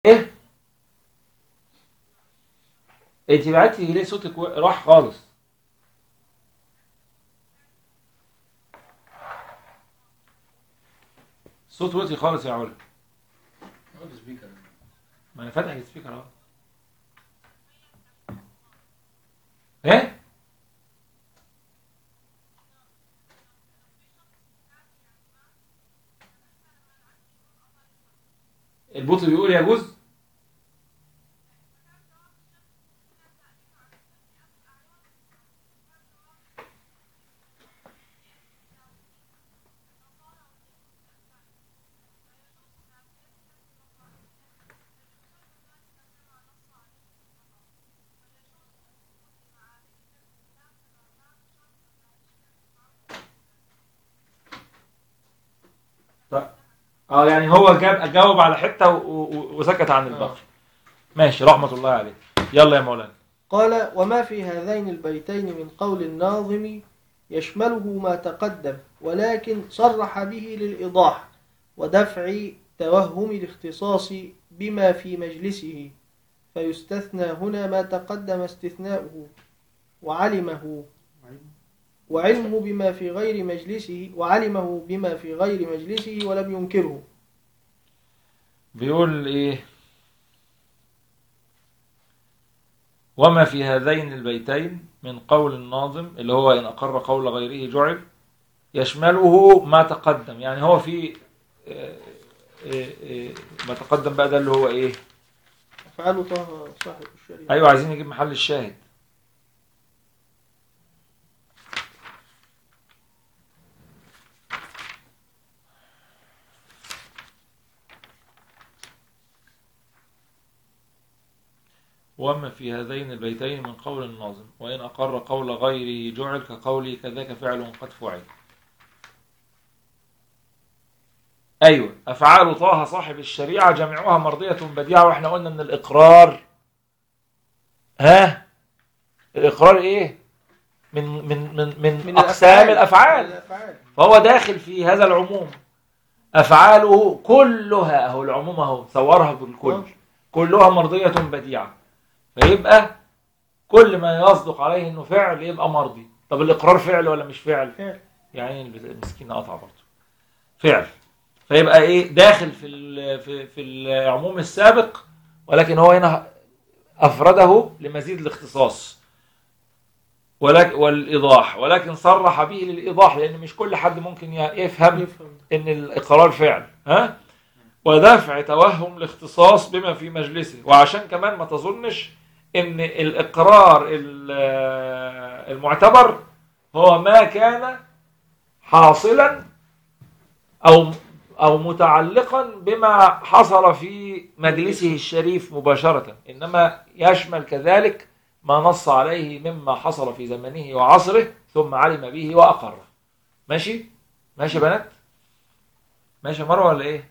ايه انت بعتي ليه صوتك و- راح خالص صوت وطي خالص يا علا هو السبيكر ما انا فاتح السبيكر اهو ايه البوت بيقول يجوز اه يعني هو جاب جاوب على حته و- و- وسكت عن الباقي ماشي رحمه الله عليه يلا يا مولانا قال وما في هذين البيتين من قول الناظم يشمله ما تقدم ولكن صرح به للإيضاح ودفع توهم الاختصاص بما في مجلسه فيستثنى هنا ما تقدم استثناؤه وعلمه وعلمه بما في غير مجلسه وعلمه بما في غير مجلسه ولم ينكره بيقول ايه وما في هذين البيتين من قول الناظم اللي هو ان اقر قول غيره جعل يشمله ما تقدم يعني هو في آه، آه، آه، ما تقدم بقى ده اللي هو ايه أفعال طه صاحب الشريعة ايوه عايزين نجيب محل الشاهد وما في هذين البيتين من قول الناظم وإن أقر قول غيره جعل كقوله كذاك فعل قد فعل أيوة أفعال طه صاحب الشريعة جميعها مرضية بديعة وإحنا قلنا إن الإقرار ها الإقرار إيه من من من من, من أقسام الأفعال الأفعال فهو داخل في هذا العموم أفعاله كلها أهو العموم أهو صورها بالكل كلها مرضية بديعة فيبقى كل ما يصدق عليه انه فعل يبقى مرضي طب الاقرار فعل ولا مش فعل فعل. يعني المسكين قطع برضه فعل فيبقى ايه داخل في ال- في في العموم السابق ولكن هو هنا افرده لمزيد الاختصاص ولكن والايضاح ولكن صرح به للايضاح لان مش كل حد ممكن ي- يفهم يفهم ان الاقرار فعل ها ودفع توهم الاختصاص بما في مجلسه وعشان كمان ما تظنش ان الاقرار ال- المعتبر هو ما كان حاصلا او او متعلقا بما حصل في مجلسه الشريف مباشره انما يشمل كذلك ما نص عليه مما حصل في زمنه وعصره ثم علم به واقره ماشي ماشي يا بنات ماشي يا مروه ولا ايه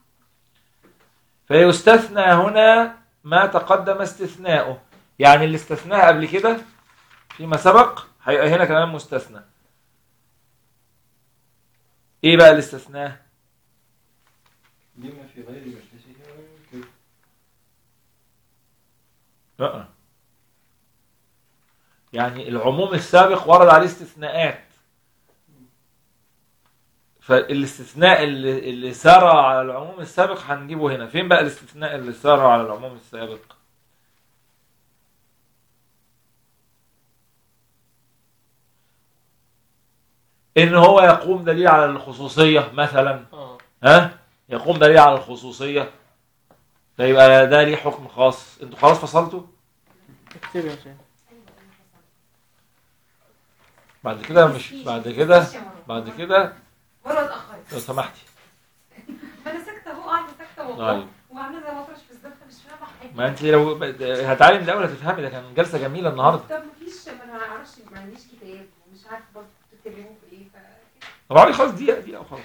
فيستثنى هنا ما تقدم استثناؤه يعني اللي استثناه قبل كده فيما سبق هيبقى هنا كمان مستثنى ايه بقى الاستثناء بما في غير مجلسه ولم ينكره لا يعني العموم السابق ورد عليه استثناءات فالاستثناء اللي, اللي سار على العموم السابق هنجيبه هنا فين بقى الاستثناء اللي سار على العموم السابق ان هو يقوم دليل على الخصوصية مثلا اه ها يقوم دليل على الخصوصية فيبقى ده ليه حكم خاص انتوا خلاص فصلتوا اكتب يا حسين بعد كده مش بعد كده بعد كده مرة اتأخرت لو سمحتي ما انا ساكتة اهو قاعدة ساكتة والله طيب وعاملة زي ما طرش في الزفة مش فاهمة حاجة ما انت لو هتعلم الاول هتفهمي ده كان جلسه جميله النهارده طب مفيش ما انا معرفش ما عنديش كتاب ومش عارفة برضه بتتكلموا في ايه ف طب علي خلاص دقيقه دقيقه وخلاص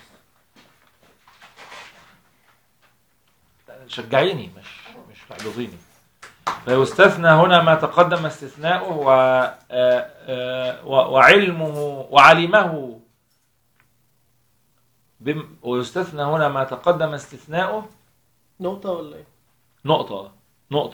شجعيني مش مش احبطيني فيستثنى هنا ما تقدم استثناؤه و آه، آه، و- وعلمه وعلمه بم- ويستثنى هنا ما تقدم استثناؤه نقطة ولا ايه؟ نقطة نقطة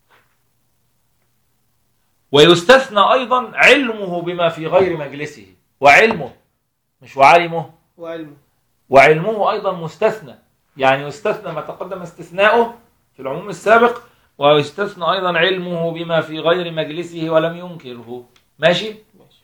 ويستثنى أيضا علمه بما في غير مجلسه وعلمه مش وعلمه وعلمه وعلمه أيضا مستثنى يعني يستثنى ما تقدم استثناؤه في العموم السابق ويستثنى أيضا علمه بما في غير مجلسه ولم ينكره ماشي ماشي.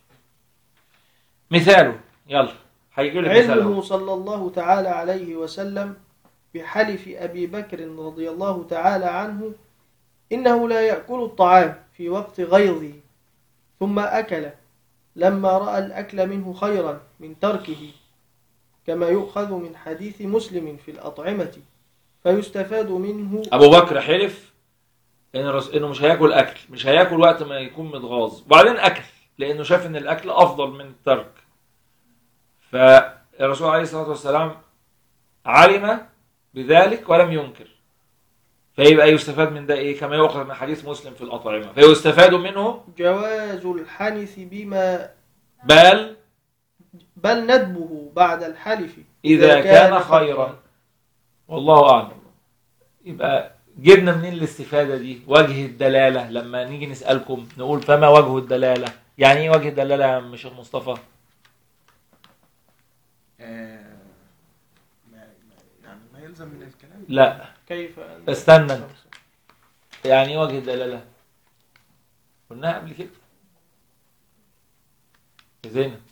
مثاله يلا هيجي لك مثاله علمه صلى الله تعالى عليه وسلم بحلف أبي بكر رضي الله تعالى عنه إنه لا يأكل الطعام في وقت غيظه ثم أكل لما رأى الأكل منه خيرا من تركه كما يؤخذ من حديث مسلم في الأطعمة فيستفاد منه ابو بكر حلف ان الرس... انه مش هياكل اكل مش هياكل وقت ما يكون متغاظ وبعدين اكل لانه شاف ان الاكل افضل من الترك فالرسول عليه الصلاه والسلام علم بذلك ولم ينكر فيبقى يستفاد من ده ايه كما يؤخذ من حديث مسلم في الاطعمه فيستفاد منه جواز الحنث بما بل بل ندبه بعد الحلف اذا كان خيرا والله اعلم يبقى جبنا منين الاستفاده دي وجه الدلاله لما نيجي نسالكم نقول فما وجه الدلاله يعني ايه وجه الدلاله يا عم شيخ مصطفى آه، ما ما- يعني ما يلزم من الكلام لا كيف أن استنى انت يعني ايه وجه الدلاله قلناها قبل كده يا زينب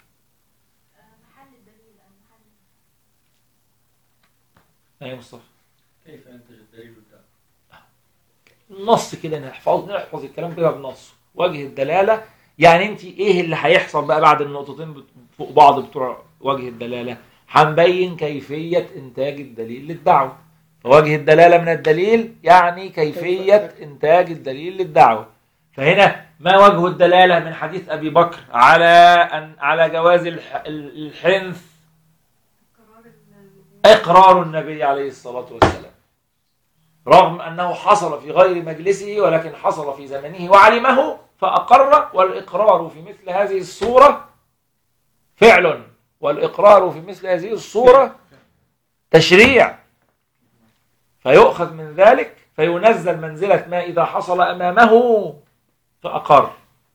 ايه يا مصطفى كيف ينتج الدليل الدال نص كده نحفظ نحفظ الكلام كده بنص وجه الدلاله يعني انت ايه اللي هيحصل بقى بعد النقطتين بت- فوق بعض بتوع وجه الدلاله هنبين كيفيه انتاج الدليل للدعوه فوجه الدلاله من الدليل يعني كيفيه انتاج الدليل للدعوه فهنا ما وجه الدلاله من حديث ابي بكر على ان على جواز الح- الحنث قرار ال- اقرار النبي عليه الصلاه والسلام رغم انه حصل في غير مجلسه ولكن حصل في زمنه وعلمه فاقر والاقرار في مثل هذه الصوره فعل والاقرار في مثل هذه الصوره تشريع فيؤخذ من ذلك فينزل منزله ما اذا حصل امامه فاقر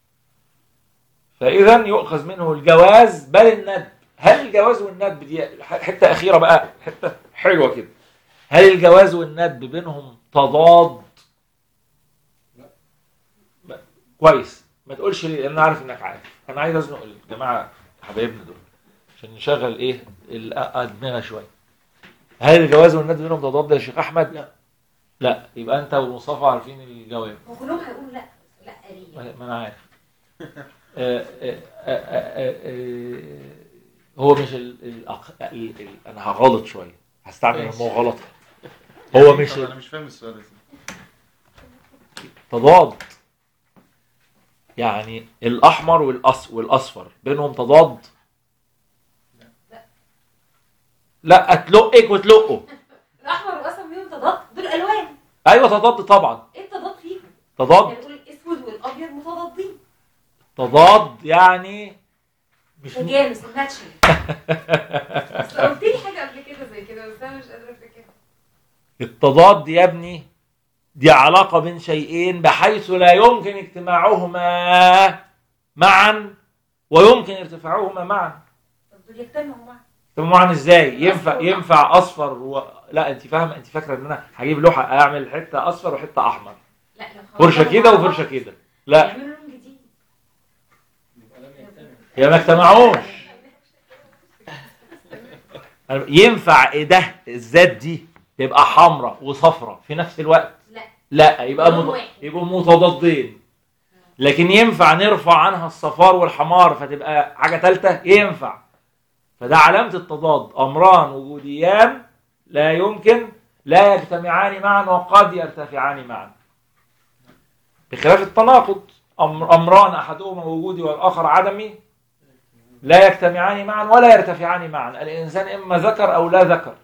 فاذا يؤخذ منه الجواز بل الندب هل الجواز والندب دي حته اخيره بقى حته حلوه كده هل الجواز والندب بينهم تضاد لا. ب- كويس ما تقولش ليه لان انا عارف انك عارف انا عايز ازنق الجماعه حبايبنا دول عشان نشغل ايه الادمغه شويه هل الجواز والندب بينهم تضاد يا شيخ احمد لا. لا يبقى انت ومصطفى عارفين الجواب هو كلهم هيقولوا لا لا ليه ما ما انا عارف آه، آه، آه، آه، آه، هو مش ال... الأق... ال... ال... انا هغلط شويه هستعمل ماشي. المو غلط هو مش طب ال- انا مش فاهم السؤال ازاي تضاد يعني الاحمر والأص... والاصفر بينهم تضاد لا تلقك وتلقه الاحمر والاصفر فيهم تضاد دول الوان ايوه تضاد طبعا ايه التضاد فيهم؟ تضاد يعني نقول الاسود والابيض متضادين تضاد يعني مش الجامس الماتشنج بس قلت لي حاجه قبل كده زي كده بس انا مش قادره افتكرها التضاد يا ابني دي علاقة بين شيئين بحيث لا يمكن اجتماعهما معا ويمكن ارتفاعهما معا طب دول يجتمعوا معا طب معا ازاي ينفع أصفر. ينفع اصفر و... لا انت فاهمه انت فاكره ان انا هجيب لوحه اعمل حته اصفر وحته احمر لا لو خلاص فرشه كده مع بعض، وفرشه كده لا يعملوا لون جديد يبقى لم يجتمع هي ما اجتمعوش أنا- ينفع ده الذات دي تبقى حمراء وصفراء في نفس الوقت لا لا يبقى لون مت... واحد. يبقوا متضادين لكن ينفع نرفع عنها الصفار والحمار فتبقى حاجه ثالثه ينفع فده علامه التضاد امران وجوديان لا يمكن لا يجتمعان معا وقد يرتفعان معا بخلاف التناقض أمر امران احدهما وجودي والاخر عدمي لا يجتمعان معا ولا يرتفعان معا الانسان اما ذكر او لا ذكر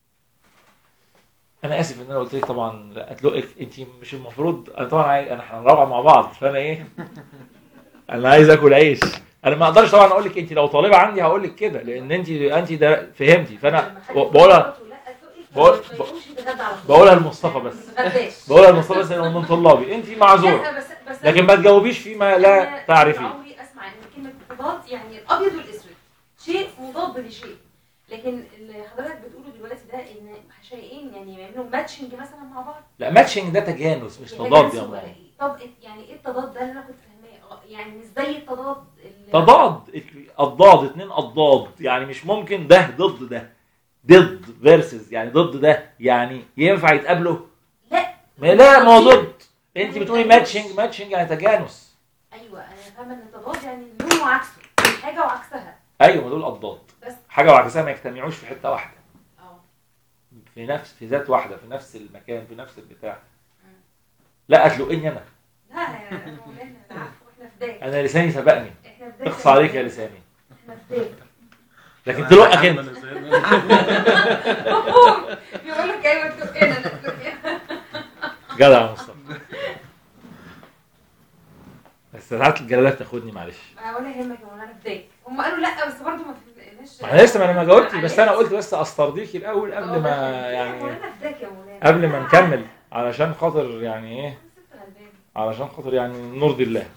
انا اسف ان انا قلت لك طبعا لا اتلقك انت مش المفروض انا طبعا عايز انا هنروح مع بعض فانا ايه انا عايز اكل عيش انا ما اقدرش طبعا اقول لك انت لو طالبه عندي هقول لك كده لان انت انت ده فهمتي فانا لما حد بقولها يقول لا تقل بقول ما يقومش يتغدى على طول بقولها لمصطفى بس ما تغداش بقولها لمصطفى بس انه من طلابي انت معذوره لا بس بس لكن ما تجاوبيش فيما لا أنا تعرفيه عمري اسمع ان كلمه مضاد يعني الابيض والاسود شيء مضاد لشيء لكن اللي حضرتك بتقوله دلوقتي ده ان شيئين يعني يعملوا ماتشنج مثلا مع بعض لا ماتشنج ده تجانس مش يبقى تضاد جنس يا ولا ماما إيه؟ طب يعني ايه التضاد ده اللي انا كنت فاهماه آه، يعني مش زي التضاد اللي- تضاد اضداد اتنين اضداد يعني مش ممكن ده ضد ده ضد فيرسز يعني ضد ده يعني ينفع يتقابلوا لا ما لا ما هو ضد انت بتقولي ماتشنج ماتشنج يعني تجانس ايوه انا فاهمه ان التضاد يعني لون وعكسه حاجه وعكسها ايوه ما دول اضداد بس حاجه وعكسها ما يجتمعوش في حته واحده اه في نفس في ذات واحده في نفس المكان في نفس البتاع لا هتلقني انا لا يا مولانا العفو احنا فداك انا لساني سبقني احنا فداك اقصى عليك يا لساني احنا فداك لكن تلقك انت مفهوم بيقول لك ايوه تلقينا تلقينا جدع يا مصطفى بس ساعات الجلالات تاخدني معلش ولا يهمك يا مولانا فداك هم قالوا لا بس برضه ما فهمناش ما انا لسه ما انا ما جاوبتش بس انا قلت بس استرضيكي الاول قبل ما يا يعني مولانا فداك يا مولانا قبل ما نكمل علشان خاطر يعني ايه ست غلبان علشان خاطر يعني نرضي الله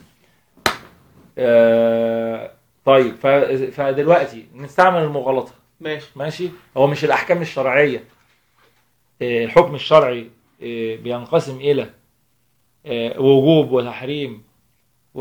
آه طيب ف- فدلوقتي نستعمل المغالطه ماشي ماشي هو مش الاحكام الشرعيه آه، الحكم الشرعي آه، بينقسم الى آه، وجوب وتحريم و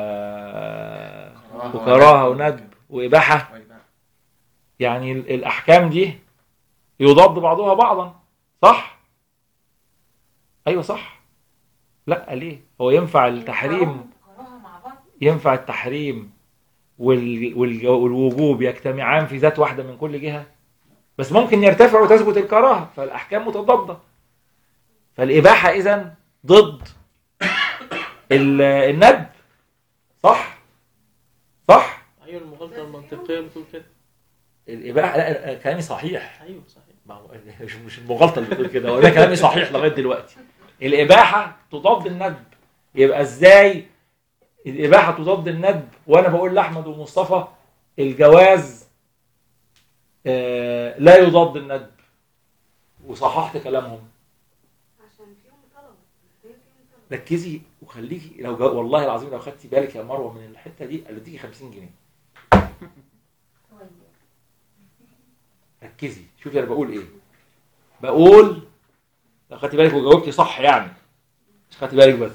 وكراهه وندب واباحه يعني ال- الاحكام دي يضاد بعضها بعضا صح ايوه صح لا ليه هو ينفع التحريم كراهه مع بعض ينفع التحريم وال... وال... والوجوب يجتمعان في ذات واحدة من كل جهة بس ممكن يرتفع وتثبت الكراهة فالأحكام متضادة فالإباحة إذا ضد ال... الندب صح صح ايوه المغالطه المنطقيه بتقول كده الإباحة لا كلامي صحيح ايوه صحيح ما هو مش مش المغالطة اللي بتقول كده هو ده كلامي صحيح لغاية دلوقتي الإباحة تضاد الندب يبقى إزاي الإباحة تضاد الندب وأنا بقول لأحمد ومصطفى الجواز آه، لا يضاد الندب وصححت كلامهم عشان فيهم طلب فيهم طلب ركزي وخليكي لو جا... والله العظيم لو خدتي بالك يا مروه من الحته دي اللي تيجي 50 جنيه طيب ركزي شوفي انا بقول ايه بقول لو خدتي بالك وجاوبتي صح يعني مش خدتي بالك بس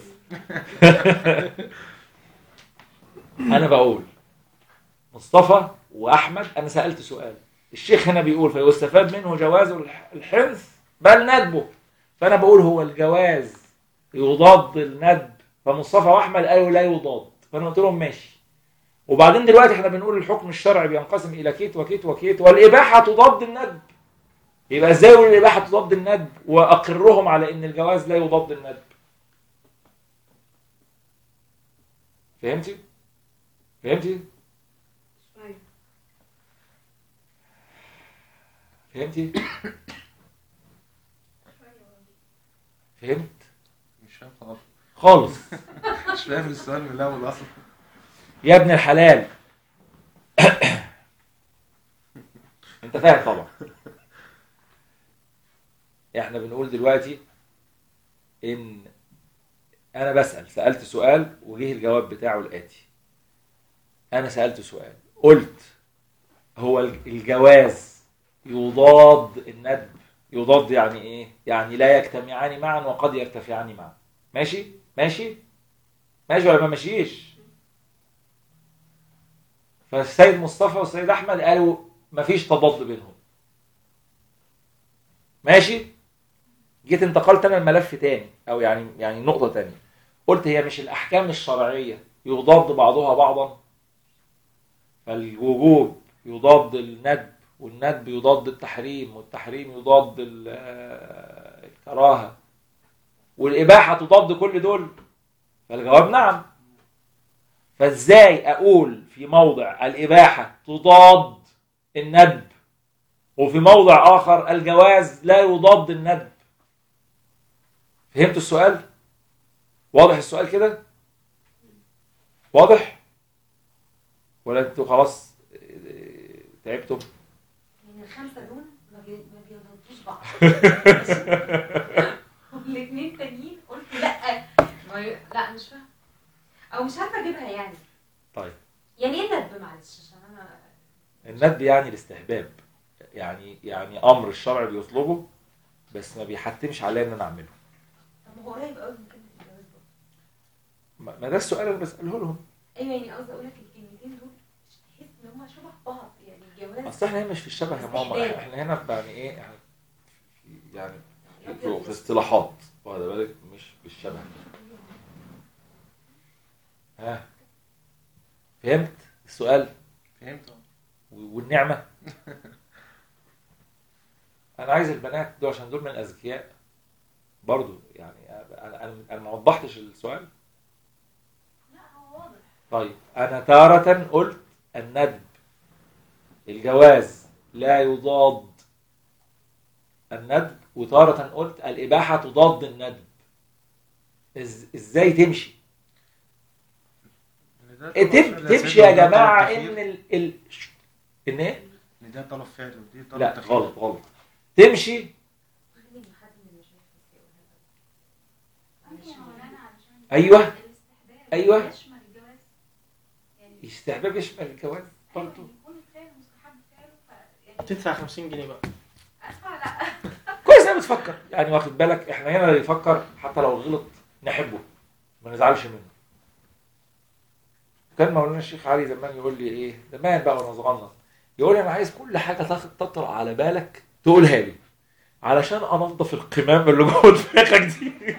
انا بقول مصطفى واحمد انا سالت سؤال الشيخ هنا بيقول فيستفاد منه جواز الح- الحنث بل ندبه فانا بقول هو الجواز يضاد الندب فمصطفى واحمد قالوا لا يضاد فانا قلت لهم ماشي وبعدين دلوقتي احنا بنقول الحكم الشرعي بينقسم الى كيت وكيت وكيت والاباحه تضاد الندب يبقى ازاي اقول الاباحه تضاد الندب واقرهم على ان الجواز لا يضاد الندب فهمتي فهمتي شوية. فهمتي فهمت مش فاهم خالص خالص مش فاهم السؤال من الاول اصلا يا ابن الحلال انت فاهم طبعا احنا بنقول دلوقتي ان انا بسأل سألت سؤال وجه الجواب بتاعه الآتي انا سألت سؤال قلت هو الجواز يضاد الندب يضاد يعني ايه يعني لا يجتمعان معا وقد يرتفعان معا ماشي ماشي ماشي ولا ما ماشيش فالسيد مصطفى والسيد احمد قالوا مفيش تضاد بينهم ماشي جيت انتقلت انا الملف تاني او يعني يعني نقطه تانية قلت هي مش الاحكام الشرعيه يضاد بعضها بعضا فالوجوب يضاد الندب والندب يضاد التحريم والتحريم يضاد ال- آه، الكراهه والاباحه تضاد كل دول فالجواب نعم فازاي اقول في موضع الاباحه تضاد الندب وفي موضع اخر الجواز لا يضاد الندب فهمتوا السؤال واضح السؤال كده واضح ولا انتوا خلاص اه، تعبتم يعني الخمسة دول ما بي- ما بيضبطوش بعض والاثنين تانيين قلت لا ما ي... لا مش فاهمه او مش عارفه اجيبها يعني طيب. يعني ايه ندب معلش عشان انا الندب يعني الاستحباب يعني يعني امر الشرع بيطلبه بس ما بيحتمش عليا ان انا اعمله طب ما هو قريب قوي من كلمه الجواز برضه ما ما ده السؤال اللي بساله لهم ايوه يعني قصدي اقول لك الكلمتين دول تحس ان هم شبه بعض يعني الجواز اصل احنا هنا مش في الشبه يا ماما استحباب. احنا هنا يعني ايه يعني يعني أبيض في اصطلاحات واخد بالك مش بالشبه ها فهمت السؤال فهمت اه. و- والنعمه انا عايز البنات دول عشان دول من الاذكياء برضو يعني انا انا انا ما وضحتش السؤال لا هو واضح طيب انا تارة قلت الندب الجواز لا يضاد الندب وتارة قلت الإباحة تضاد الندب إز... ازاي تمشي إن ده إيه طلب تم... فعل تمشي سيدنا يا وده طلب جماعة تخيير. ان ال... ال... ان ايه ان ده طلب فعل ودي طلب لا تخيير. غلط غلط تمشي خليني من حد من المشايخ بس يقولها ممكن يا مولانا علشان أيوة. الاستحباب أيوة. يشمل الجواز يعني استحباب يشمل الجواز أيوة، برضه يكون الفعل مستحب فعله ف يعني تدفع 50 جنيه بقى ادفع لا كويس انا بتفكر يعني واخد بالك احنا هنا اللي يفكر حتى لو غلط نحبه ما نزعلش منه كان مولانا الشيخ علي زمان يقول لي ايه زمان بقى وانا صغنن يقول لي انا عايز كل حاجه تاخد تطرق على بالك تقولها لي علشان انضف القمام اللي جوه دماغك دي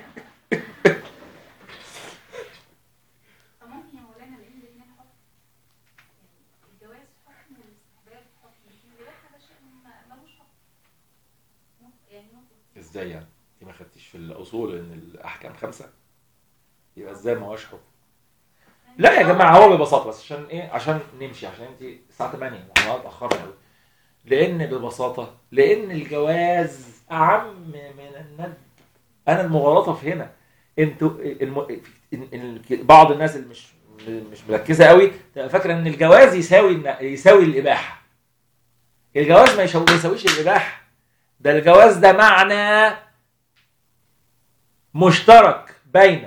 فممكن يا مولانا لان الاثنين حكم يعني الجواز حكم والاستحباب حكم لكن الاباحه ده شيء ما- ملوش حكم ممكن- يعني ممكن ازاي يعني انت ما خدتيش في الاصول ان الاحكام خمسه يبقى ازاي ما هوش حكم لا يا جماعه هو ببساطه بس عشان ايه عشان نمشي عشان انت الساعه 8 واحنا اتاخرنا قوي لان ببساطه لان الجواز اعم من الندب انا المغالطه في هنا انتوا الم... ال- ال- بعض الناس اللي مش مش مركزه قوي تبقى فاكره ان الجواز يساوي الن- يساوي الاباحه الجواز ما يشو- ما يساويش الاباحه ده الجواز ده معنى مشترك بين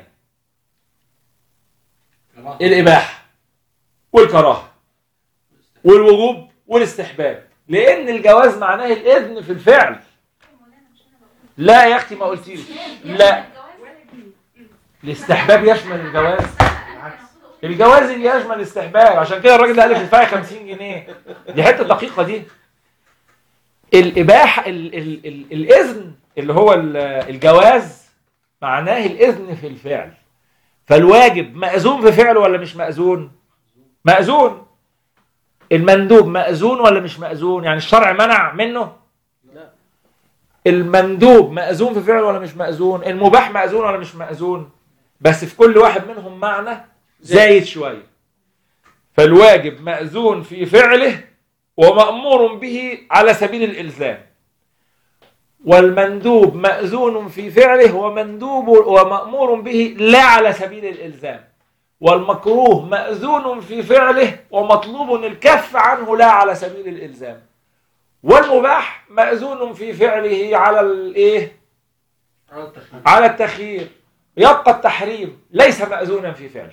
الإباحة والكراهة والوجوب والاستحباب لأن الجواز معناه الإذن في الفعل يا مولانا مش انا بقول لا يا أختي ما قلتيش لا الاستحباب يشمل الجواز الجواز اللي يشمل الاستحباب عشان كده الراجل ده قال لك ادفعي 50 جنيه دي حته دقيقه دي الاباحه ال ال ال الاذن اللي هو ال- الجواز معناه الاذن في الفعل فالواجب مأذون في فعله ولا مش مأذون مأذون المندوب مأذون ولا مش مأذون يعني الشرع منع منه لا. المندوب مأذون في فعله ولا مش مأذون المباح مأذون ولا مش مأذون بس في كل واحد منهم معنى زايد شوية فالواجب مأذون في فعله ومأمور به على سبيل الإلزام والمندوب مأذون في فعله ومندوب ومأمور به لا على سبيل الإلزام والمكروه مأذون في فعله ومطلوب الكف عنه لا على سبيل الإلزام والمباح مأذون في فعله على الإيه على التخيير على التخيير يبقى التحريم ليس مأذونا في فعله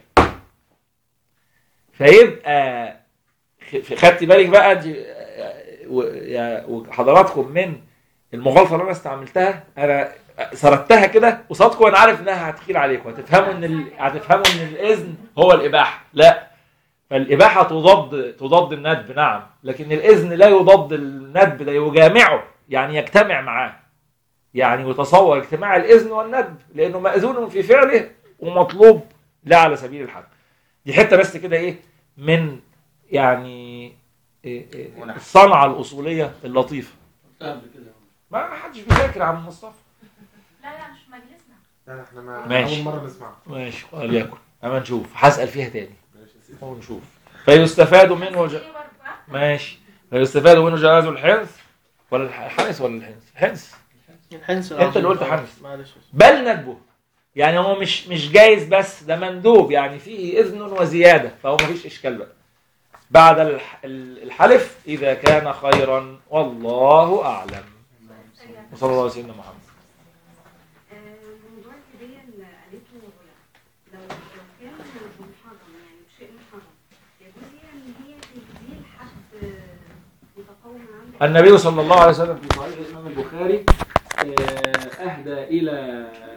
فيبقى خ- خدت بالك بقى انت و- يا- وحضراتكم من المغالطه اللي انا استعملتها انا سردتها كده قصادكم وانا عارف انها هتخيل عليكم هتفهموا ان ال... هتفهموا ان الاذن هو الاباحه لا فالاباحه تضاد تضاد الندب نعم لكن الاذن لا يضاد الندب ده يجامعه يعني يجتمع معاه يعني يتصور اجتماع الاذن والندب لانه ماذون في فعله ومطلوب لا على سبيل الحق دي حته بس كده ايه من يعني إيه إيه منح. الصنعه الاصوليه اللطيفه قلتها قبل كده ما حدش بيذاكر يا عم مصطفى لا لا مش في مجلسنا لا احنا ما ماشي. اول مره نسمع ماشي وليكن اما نشوف هسال فيها تاني ماشي يا سيدي. ونشوف فيستفاد منه ج... إيه برضه، ها؟ ماشي فيستفاد منه جواز الحنث ولا الح- الحنث ولا الحنث الحنث الحنس أنت اللي قلت العظيم. حنس. معلش بل ندبه يعني هو مش مش جايز بس ده مندوب يعني فيه اذن وزياده فهو مفيش اشكال بقى بعد الح- الحلف اذا كان خيرا والله اعلم وصلى الله على سيدنا محمد موضوع الهدية اللي قالته غلا لو لو كان محرم يعني بشيء محرم يجوز ليها ان هي تهديه لحد متقوم عنده النبي صلى الله عليه وسلم في صحيح الإمام البخاري آه، أهدى إلى